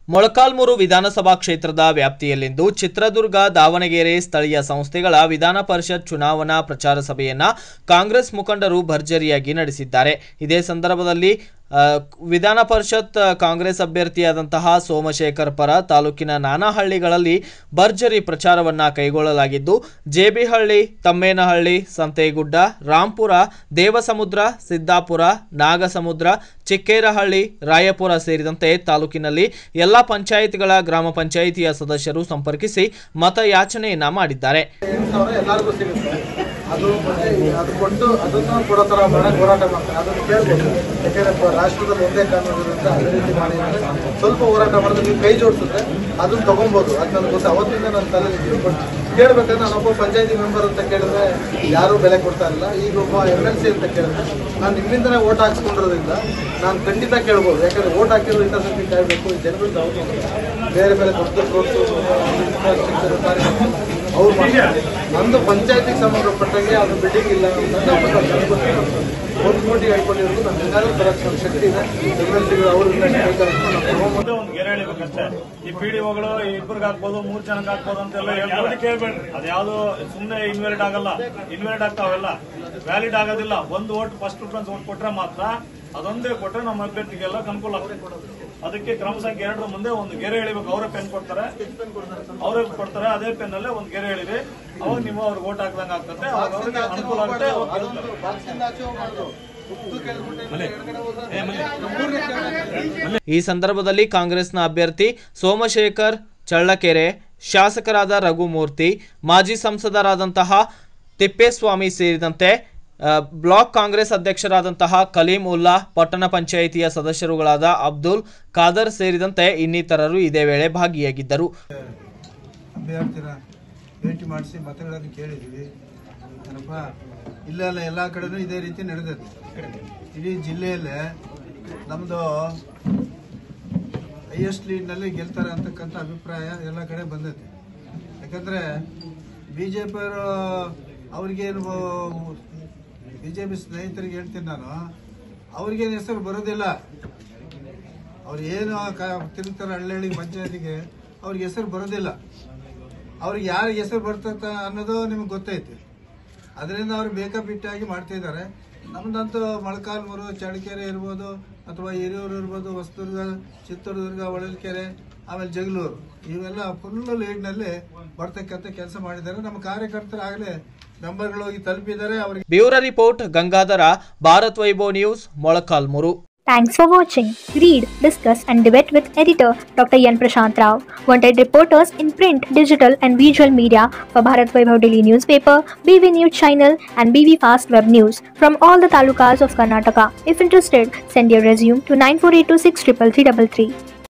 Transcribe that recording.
ಮೊಳಕಾಲ್ಮೂರು ವಿಧಾನಸಭಾ ಕ್ಷೇತ್ರದ ವ್ಯಾಪ್ತಿಯಲ್ಲಿಂದು ಚಿತ್ರದುರ್ಗ ದಾವಣಗೆರೆ ಸ್ಥಳೀಯ ಸಂಸ್ಥೆಗಳ ವಿಧಾನ ಪರಿಷತ್ ಚುನಾವಣಾ ಪ್ರಚಾರ ಸಭೆಯನ್ನ ಕಾಂಗ್ರೆಸ್ ಮುಖಂಡರು ಭರ್ಜರಿಯಾಗಿ ನಡೆಸಿದ್ದಾರೆ ಇದೇ ಸಂದರ್ಭದಲ್ಲಿ ಆ, ವಿಧಾನ ಪರಿಷತ್ ಆ, ಕಾಂಗ್ರೆಸ್ ಅಭ್ಯರ್ಥಿಯಾದಂತಹ ಸೋಮಶೇಖರ್ ಪರ ತಾಲೂಕಿನ ನಾನಾ ಹಳ್ಳಿಗಳಲ್ಲಿ ಭರ್ಜರಿ ಪ್ರಚಾರವನ್ನ ಕೈಗೊಳ್ಳಲಾಗಿದ್ದು ಜೇಬಿಹಳ್ಳಿ ತಮ್ಮೇನಹಳ್ಳಿ ಸಂತೇಗುಡ್ಡ ರಾಂಪುರ ದೇವಸಮುದ್ರ ಸಿದ್ದಾಪುರ ನಾಗಸಮುದ್ರ ಚಿಕ್ಕೇರಹಳ್ಳಿ ರಾಯಪುರ ಸೇರಿದಂತೆ ತಾಲೂಕಿನಲ್ಲಿ ಎಲ್ಲ ಪಂಚಾಯಿತಿಗಳ ಗ್ರಾಮ ಪಂಚಾಯಿತಿಯ ಸದಸ್ಯರು ಸಂಪರ್ಕಿಸಿ ಮತಯಾಚನೆಯನ್ನ ಮಾಡಿದ್ದಾರೆ ಎಂಟು ಸಾವಿರ ಎಲ್ಲರಿಗೂ ಸಿಗುತ್ತೆ ಅದು ಮತ್ತೆ ಅದು ಕೊಟ್ಟು ಅದನ್ನು ಕೊಡೋ ಥರ ಮಾಡಕ್ಕೆ ಹೋರಾಟ ಮಾಡ್ತಾರೆ ಅದನ್ನು ಕೇಳ್ಬೋದು ಯಾಕೆಂದ್ರೆ ಪ- ರಾಷ್ಟ್ರದಲ್ಲಿ ಒಂದೇ ಕಾನೂನು ಇರೋದ್ರಿಂದ ಅದೇ ರೀತಿ ಮಾಡಿ ಅಂದ್ರೆ ಸ್ವಲ್ಪ ಹೋರಾಟ ಮಾಡಿದ್ರೆ ನೀವು ಕೈ ಜೋಡಿಸಿದ್ರೆ ಅದನ್ನ ತಗೊಬೋದು ಅದು ನನಗೆ ಗೊತ್ತು ಅವತ್ತಿಂದ ನನ್ನ ತಲೆ ಇತ್ತು ಬಟ್ ಕೇಳ್ಬೇಕಾದ್ರೆ ನಾನೊಬ್ಬ ಪಂಚಾಯತಿ ಮೆಂಬರ್ ಅಂತ ಕೇಳಿದ್ರೆ ಯಾರೂ ಬೆಲೆ ಕೊಡ್ತಾ ಇಲ್ಲ ಈಗ ಒಬ್ಬ ಎಮ್ ಎಲ್ ಸಿ ಅಂತ ಕೇಳಿದ್ರೆ ನಾನು ನಿಮ್ಮಿಂದನೇ ಓಟ್ ಹಾಕ್ಸ್ಕೊಂಡಿರೋದ್ರಿಂದ ನಾನು ಖಂಡಿತ ಕೇಳ್ಬೋದು ಯಾಕಂದ್ರೆ ಓಟ್ ಹಾಕಿರೋ ಹಿತಾಸಕ್ತಿ ಕಾಯಬೇಕು ಈ ಜನಗಳು ನಾವು ಬೇರೆ ಬೇರೆ ದೊಡ್ಡ ರೋಡ್ಸು ಅವ್ರು ಮಾಡ್ತಾರೆ ನಂದು ಪಂಚಾಯತಿಗೆ ಸಂಬಂಧಪಟ್ಟಂಗೆ ಅದು ಬಿಲ್ಡಿಂಗ್ ಇಲ್ಲ ನನ್ನ ಒಂದು ಕೋಟಿ ಎರಡು ಕೋಟಿ ಇರೋದು ನನ್ನ ಎಲ್ಲರೂ ಬರೋಕ್ಕೆ ಶಕ್ತಿ ಇದೆ ಎಮ್ ಎಲ್ ಸಿಗಳು ಅವ್ರಿಂದ ಮುಂದೆ ಒಂದು ಗೆರೆ ಎಳಿಬೇಕಷ್ಟೇ ಈ ಪಿ ಡಿ ಒಗಳು ಇಬ್ಬರಿಗೆ ಹಾಕ್ಬೋದು ಮೂರ್ ಜನಕ್ಕೆ ಹಾಕ್ಬೋದು ಅಂತೆಲ್ಲ ಹೇಳ್ತಾರೆ ಅದ್ಯಾವುದು ಸುಮ್ಮನೆ ಇನ್ವ್ಯಾಲಿಡ್ ಆಗಲ್ಲ ಇನ್ವ್ಯಾಲಿಡ್ ಆಗ್ತಾವೆಲ್ಲ ವ್ಯಾಲಿಡ್ ಆಗೋದಿಲ್ಲ ಒಂದು ಓಟ್ ಫಸ್ಟ್ ಪ್ರಿಫರೆನ್ಸ್ ಓಟ್ ಕೊಟ್ರೆ ಮಾತ್ರ ಅದೊಂದೇ ಕೊಟ್ರೆ ನಮ್ಮ ಅಭ್ಯರ್ಥಿಗೆಲ್ಲ ಅನುಕೂಲ ಆಗುತ್ತೆ ಅದಕ್ಕೆ ಕ್ರಮ ಸಂಖ್ಯೆ ಎರಡರ ಮುಂದೆ ಒಂದು ಗೆರೆ ಎಳಿಬೇಕು ಅವರೇ ಪೆನ್ ಕೊಡ್ತಾರೆ ಅವರೇ ಕೊಡ್ತಾರೆ ಅದೇ ಪೆನ್ ಅಲ್ಲೇ ಒಂದು ಗೆರೆ ಎಳಿರಿ ಅವಾಗ ನೀವು ಅವ್ರಿಗೆ ಓಟ್ ಹಾಕ್ದಂಗೆ ಆಗ್ತದೆ ಅವಾಗ ಅವ್ರಿಗೆ ಅನುಕೂಲ ಆಗುತ್ತೆ ಅವಾಗ ಗೆಲ್ತಾರೆ. ಈ ಸಂದರ್ಭದಲ್ಲಿ ಕಾಂಗ್ರೆಸ್ನ ಅಭ್ಯರ್ಥಿ ಸೋಮಶೇಖರ್ ಚಳ್ಳಕೆರೆ ಶಾಸಕರಾದ ರಘುಮೂರ್ತಿ ಮಾಜಿ ಸಂಸದರಾದಂತಹ ತಿಪ್ಪೇಸ್ವಾಮಿ ಸೇರಿದಂತೆ ಆ, ಬ್ಲಾಕ್ ಕಾಂಗ್ರೆಸ್ ಅಧ್ಯಕ್ಷರಾದಂತಹ ಕಲೀಂ ಉಲ್ಲಾ ಪಟ್ಟಣ ಪಂಚಾಯಿತಿಯ ಸದಸ್ಯರುಗಳಾದ ಅಬ್ದುಲ್ ಖಾದರ್ ಸೇರಿದಂತೆ ಇನ್ನಿತರರು ಇದೇ ವೇಳೆ ಭಾಗಿಯಾಗಿದ್ದರು ಅಭ್ಯರ್ಥಿನ ಭೇಟಿ ಮಾಡಿಸಿ ಮತಗಳನ್ನು ಕೇಳಿದ್ದೀವಿ ಏನಪ್ಪ ಇಲ್ಲೆಲ್ಲ ಎಲ್ಲ ಕಡೆನೂ ಇದೇ ರೀತಿ ನಡೆದೈತೆ ಇಡೀ ಜಿಲ್ಲೆಯಲ್ಲೇ ನಮ್ಮದು ಹೈಯೆಸ್ಟ್ ಲೀಡ್ನಲ್ಲಿ ಗೆಲ್ತಾರೆ ಅಂತಕ್ಕಂಥ ಅಭಿಪ್ರಾಯ ಎಲ್ಲ ಕಡೆ ಬಂದೈತೆ ಯಾಕಂದರೆ ಬಿ ಜೆ ಪಿಯವರು ಅವ್ರಿಗೇನು ಬಿ ಜೆ ಪಿ ಸ್ನೇಹಿತರಿಗೆ ಹೇಳ್ತೀನಿ ನಾನು ಅವ್ರಿಗೇನು ಹೆಸರು ಬರೋದಿಲ್ಲ ಅವ್ರು ಏನು ಕ ತಿರುಗ್ತಾರೆ ಹಳ್ಳಿ ಪಂಚಾಯತಿಗೆ ಅವ್ರಿಗೆ ಹೆಸರು ಬರೋದಿಲ್ಲ ಅವ್ರಿಗೆ ಯಾರಿಗೆ ಹೆಸರು ಬರ್ತಂತ ಅನ್ನೋದು ನಿಮ್ಗೆ ಗೊತ್ತೈತಿ ಅದರಿಂದ ಅವ್ರು ಬೇಕಾಬಿಟ್ಟಾಗಿ ಮಾಡ್ತಿದ್ದಾರೆ ನಮ್ದಂತೂ ಮೊಳಕಾಲ್ಮೂರು ಚಳ್ಳಕೆರೆ ಇರ್ಬೋದು ಅಥವಾ ಹಿರಿಯೂರು ಇರ್ಬೋದು ಹೊಸದುರ್ಗ ಚಿತ್ರದುರ್ಗ ಹೊಳಲ್ಕೆರೆ ಆಮೇಲೆ ಜಗಳೂರು ಇವೆಲ್ಲ ಫುಲ್ ಲೀಡ್ನಲ್ಲಿ ಬರ್ತಕ್ಕಂಥ ಕೆಲಸ ಮಾಡಿದ್ದಾರೆ ನಮ್ಮ ಕಾರ್ಯಕರ್ತರು ಆಗಲೇ ಮೆಂಬರ್ಗಳು ಹೋಗಿ ತಲುಪಿದ್ದಾರೆ ಅವ್ರಿಗೆ bureau report Gangadhar Bharat Vaibhav news Molakalmuru Thanks for watching. Read, discuss, and debate with editor Dr. Yan Prashant Rao. Wanted reporters in print, digital, and visual media for Bharat Vaibhav Daily Newspaper, BV News Channel, and BV Fast Web News from all the talukas of Karnataka. If interested, send your resume to 9482633333.